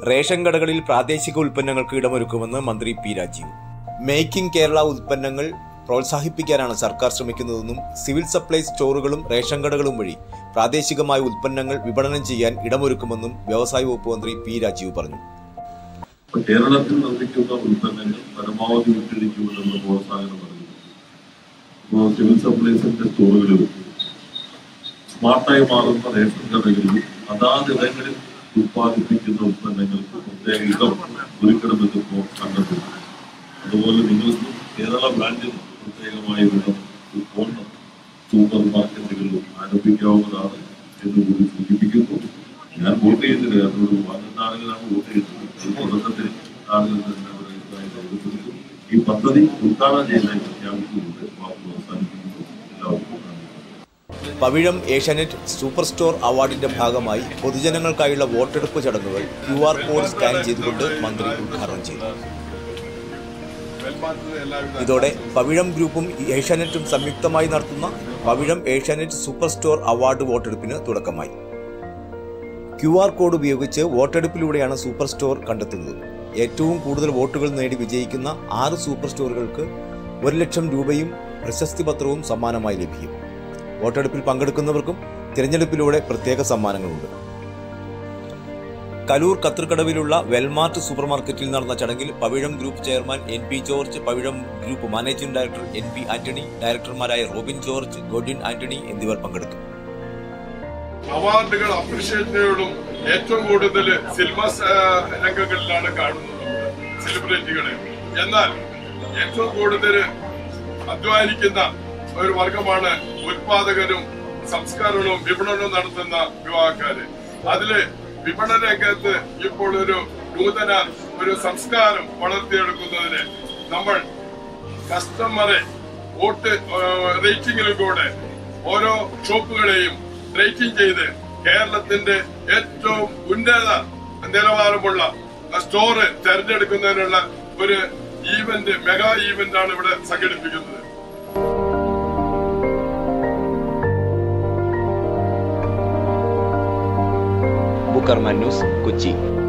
Ration കടകളിൽ പ്രാദേശിക ഉൽപ്പന്നങ്ങൾക്ക് ഇടമൊരുക്കുമെന്ന് മന്ത്രി പി രാജീവ് മേക്കിംഗ് കേരള ഉൽപ്പന്നങ്ങൾ പ്രോത്സാഹിപ്പിക്കാനാണ് സർക്കാർ ശ്രമിക്കുന്നതെന്നും സിവിൽ സപ്ലൈസ് സ്റ്റോറുകളും റേഷൻ കടകളും വഴി പ്രാദേശികമായ ഉൽപ്പന്നങ്ങൾ വിപണനം ചെയ്യാൻ ഇടമൊരുക്കുമെന്നും വ്യവസായ വകുപ്പ് മന്ത്രി പി രാജീവ് പറഞ്ഞു ഇപ്പൊ കേരളത്തിൽ നിർമ്മിക്കുന്ന ഉൽപ്പന്നങ്ങൾ പരമാവധി വിറ്റഴിക്കുമെന്നുള്ള പ്രോത്സാഹനം നൽകുന്നു ഇപ്പോൾ സിവിൽ സപ്ലൈസിന്റെ സ്റ്റോറുകളിലും സ്മാർട്ടായി മാറുന്ന റേഷൻ കടകളിലും അതാതിടങ്ങളിൽ ഉത്പാദിപ്പിക്കുന്ന ഉൽപ്പന്നങ്ങൾക്ക് പ്രത്യേക ഇടം ഒരുക്കണമെന്ന് ഇപ്പോൾ കണ്ടെത്തുന്നു അതുപോലെ നിങ്ങൾക്ക് കേരള ബ്രാൻഡിന് പ്രത്യേകമായ ഇടം ഉൾക്കൊണ്ട സൂപ്പർ മാർക്കറ്റുകളിലും ആരംഭിക്കാവുന്നതാണ് എന്ന് കൂടി സൂചിപ്പിക്കുന്നു ഞാൻ വോട്ട് ചെയ്തില്ല അതിനോട് പതിനെട്ട് ആളുകളാണ് വോട്ട് ചെയ്തത് അത് തുടക്കത്തിൽ ആളുകൾ തന്നെ അവരെ ഇതായി രേഖപ്പെടുത്തുന്നു. ഈ പദ്ധതി ഉദ്ഘാടനം ചെയ്യാൻ പ്രഖ്യാപിച്ചുകൊണ്ട് വാക്ക് അവസാനിപ്പിക്കുന്നു എല്ലാവർക്കും നന്ദി പവിഴം ഏഷ്യാനെറ്റ് സൂപ്പർ സ്റ്റോർ അവാർഡിന്റെ ഭാഗമായി പൊതുജനങ്ങൾക്കായുള്ള വോട്ടെടുപ്പ് ചടങ്ങുകൾ ക്യു ആർ കോഡ് സ്കാൻ ചെയ്തുകൊണ്ട് മന്ത്രി ഉദ്ഘാടനം ചെയ്തു ഇതോടെ പവിഴം ഗ്രൂപ്പും ഏഷ്യാനെറ്റും സംയുക്തമായി നടത്തുന്ന Pavizham Asianet super store award വോട്ടെടുപ്പിന് തുടക്കമായി ക്യു ആർ കോഡ് ഉപയോഗിച്ച് വോട്ടെടുപ്പിലൂടെയാണ് സൂപ്പർ സ്റ്റോർ കണ്ടെത്തുന്നത് ഏറ്റവും കൂടുതൽ വോട്ടുകൾ നേടി വിജയിക്കുന്ന ആറ് സൂപ്പർ സ്റ്റോറുകൾക്ക് ഒരു ലക്ഷം രൂപയും പ്രശസ്തി പത്രവും സമ്മാനമായി ലഭിക്കും വോട്ടെടുപ്പിൽ പങ്കെടുക്കുന്നവർക്കും തിരഞ്ഞെടുപ്പിലൂടെ പ്രത്യേക സമ്മാനങ്ങളുണ്ട് കലൂർ കത്തർക്കടവിലുള്ള വെൽമാർട്ട് സൂപ്പർ മാർക്കറ്റിൽ നടന്ന ചടങ്ങിൽ Pavizham group chairman N P George Pavizham group managing director N P Antony ഡയറക്ടർമാരായ റോബിൻ ജോർജ് ഗോഡിൻ ആന്റണി എന്നിവർ പങ്കെടുത്തു അവാർഡുകൾ അപ്രീഷിയേറ്റുകളും ഏറ്റവും കൂടുതൽ സിനിമ രംഗങ്ങളിലാണ് കാണുന്നത് സെലിബ്രിറ്റികളെ എന്നാൽ ഏറ്റവും കൂടുതൽ അധ്വാനിക്കുന്ന ഒരു വർഗമാണ് ഉത്പാദകരും സംസ്കരണവും വിപണനവും നടത്തുന്ന യുവാക്കാര് അതില് വിപണന രംഗത്ത് ഇപ്പോൾ ഒരു നൂതന ഒരു സംസ്കാരം വളർത്തിയെടുക്കുന്നതിന് നമ്മൾ കസ്റ്റമറെ വോട്ട് റേറ്റിംഗിലൂടെ ഓരോ ഷോപ്പുകളെയും റേറ്റിംഗ് ചെയ്ത് കേരളത്തിന്റെ ഏറ്റവും ഉന്നത നിലവാരമുള്ള സ്റ്റോറ് തെരഞ്ഞെടുക്കുന്നതിനുള്ള ഒരു ഈവന്റ് മെഗാ ഈവന്റ് ആണ് ഇവിടെ സംഘടിപ്പിക്കുന്നത് ബുക്കർമാൻ ന്യൂസ് കൊച്ചി